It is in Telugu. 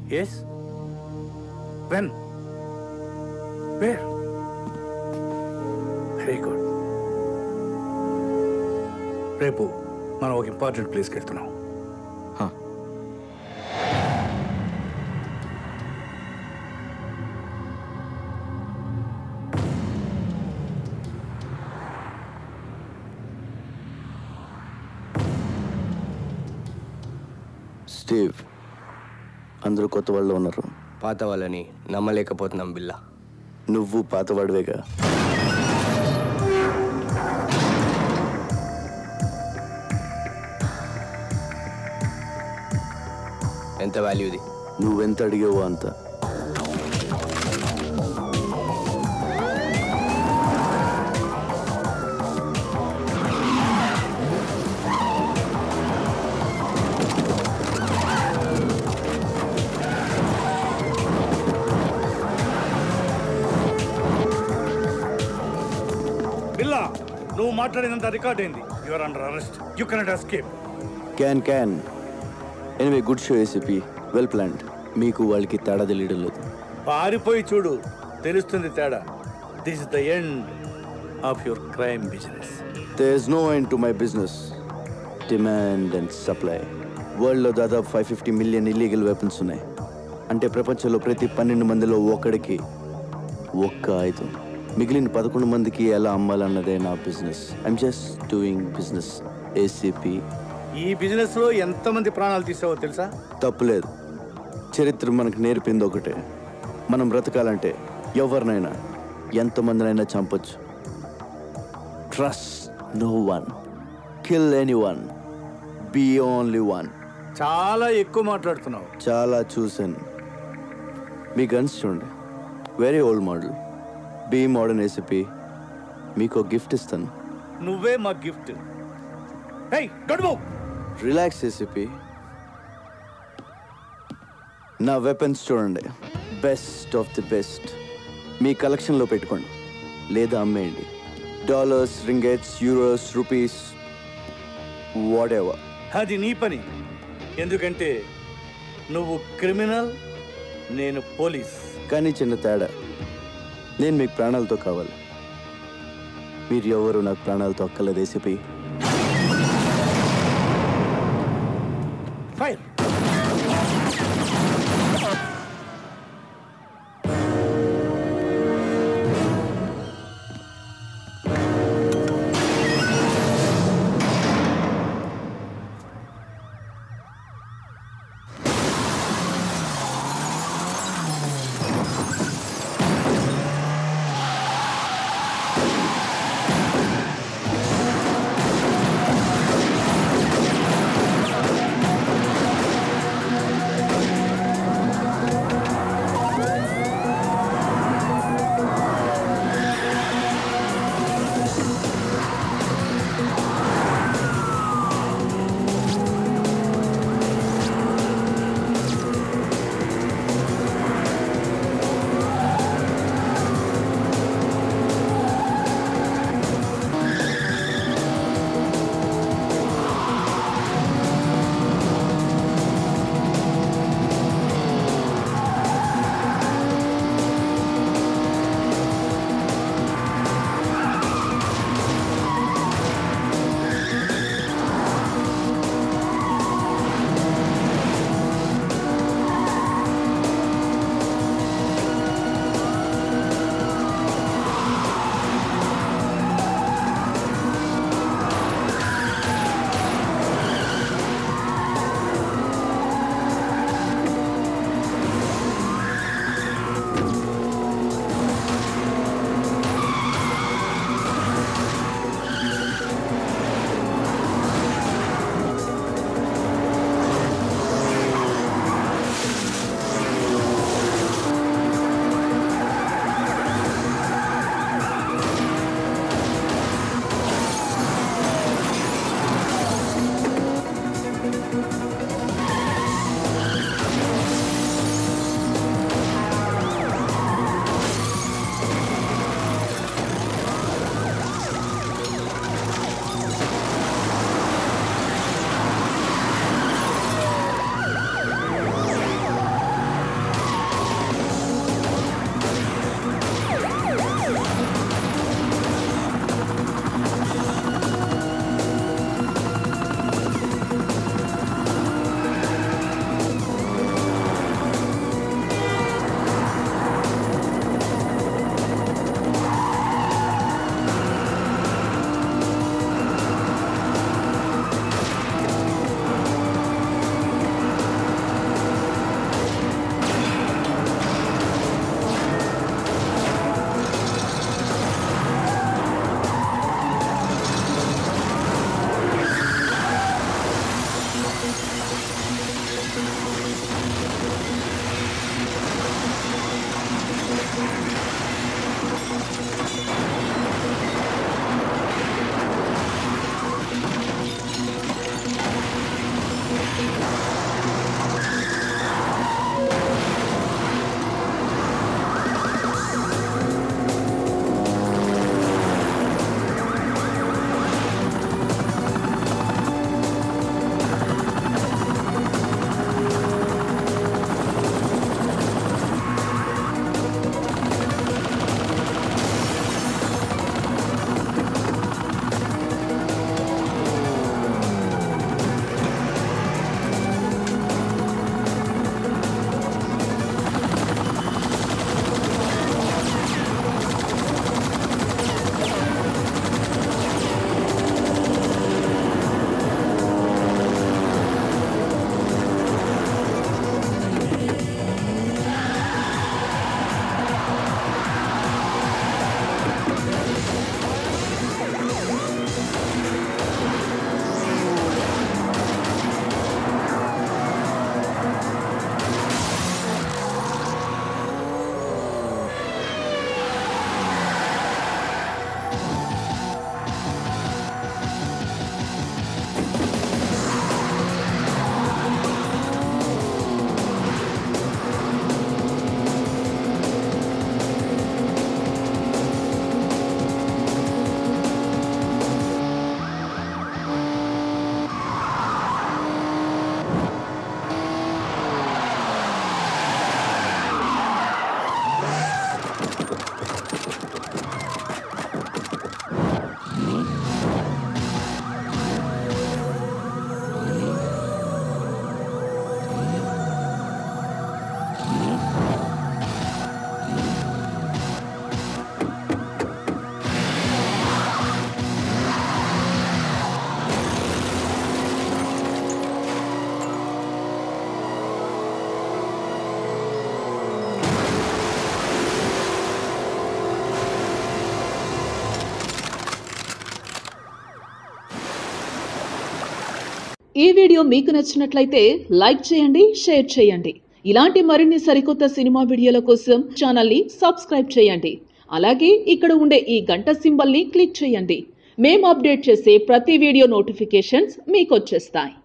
yes when where very good రేపు మనం ఒక ఇంపార్టెంట్ ప్లేస్కి వెళ్తున్నాం స్టీవ్ అందరూ కొత్త వాళ్ళు ఉన్నారు పాత వాళ్ళని నమ్మలేకపోతున్నాం బిల్లా నువ్వు పాతవాడివేగా ఎంత వాల్యూది నువ్వెంత అడిగావో అంత బిల్లా నువ్వు మాట్లాడినంత రికార్డ్ అయింది your under arrest you cannot escape can can anyway good show ACP well planned మీకు వాళ్ళకి తేడా తెలియడం లేదు పారిపోయి చూడు తెలుస్తుంది తేడా this is the end of your crime business there is no end to my business demand and supply వరల్డ్లో దాదాపు five fifty million illegal weapons ఉన్నాయి అంటే ప్రపంచంలో ప్రతి పన్నెండు మందిలో ఒక్కడికి ఒక్క ఆయుధం మిగిలిన పదకొండు మందికి ఎలా అమ్మాలన్నదే నా business I'm just doing business ACP ఈ బిజినెస్ లో ఎంతమంది ప్రాణాలు తీసావో తెలుసా తప్పులేదు చరిత్ర మనకు నేర్పింది ఒకటే మనం బ్రతకాలంటే ఎవరినైనా ఎంతమందినైనా చంపొచ్చు trust no one kill anyone be only one చాలా ఎక్కువ మాట్లాడుతున్నావు చాలా చూశాను మీ గన్స్ చూడండి very old model be modern ACP మీకు ఒక గిఫ్ట్ ఇస్తాను నువ్వే మా గిఫ్ట్ హే గడువు రిలాక్స్ ఏసీపీ నా వెపన్స్ చూడండి బెస్ట్ ఆఫ్ ది బెస్ట్ మీ కలెక్షన్లో పెట్టుకోండి లేదా అమ్మేయండి dollars ringgits euros rupees whatever అది నీ పని ఎందుకంటే నువ్వు క్రిమినల్ నేను పోలీస్ కానీ చిన్న తేడా నేను మీకు ప్రాణాలతో కావాలి మీరు ఎవరు నాకు ప్రాణాలతో అక్కర్లేదు ఏసీపీ ఫైర్ ఈ వీడియో మీకు నచ్చినట్లయితే లైక్ చేయండి షేర్ చేయండి ఇలాంటి మరిన్ని సరికొత్త సినిమా వీడియోల కోసం ఛానల్ని సబ్స్క్రైబ్ చేయండి అలాగే ఇక్కడ ఉండే ఈ గంట సింబల్ని క్లిక్ చేయండి మేము అప్డేట్ చేసే ప్రతి వీడియో నోటిఫికేషన్స్ మీకు వచ్చేస్తాయి